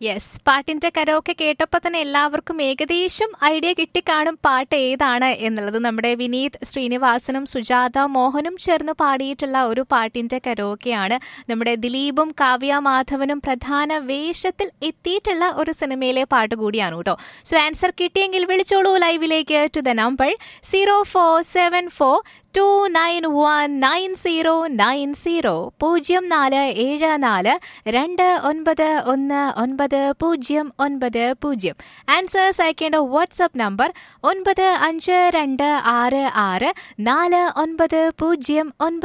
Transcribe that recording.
yes പാട്ടിന്റെ karaoke കേട്ടപ്പോൾ തന്നെ എല്ലാവർക്കും ഏകദേശം ഐഡിയ കിട്ടിക്കാണും പാട്ട് ഏതാണ് എന്നുള്ളത് നമ്മുടെ വിനീത് ശ്രീനിവാസനും സുജാത മോഹനും ചേർന്ന് പാടിയിട്ടുള്ള ഒരു പാട്ടിന്റെ കരോക്കെയാണ് നമ്മുടെ ദിലീപും കാവ്യ മാധവനും പ്രധാന വേഷത്തിൽ എത്തിയിട്ടുള്ള ഒരു സിനിമയിലെ പാട്ട് കൂടിയാണ് കേട്ടോ സോ ആൻസർ കിട്ടിയെങ്കിൽ വിളിച്ചോളൂ ലൈവിലേക്ക് to the number zero four seven four two nine one nine zero nine zero പൂജ്യം നാല് ഏഴ് നാല് രണ്ട് ഒൻപത് ഒന്ന് ഒൻപത് പൂജ്യം ഒൻപത് പൂജ്യം ആൻസേഴ്സ് അയക്കേണ്ട വാട്സപ്പ് നമ്പർ ഒൻപത് അഞ്ച് രണ്ട് ആറ് ആറ് നാല് ഒൻപത് പൂജ്യം ഒൻപത്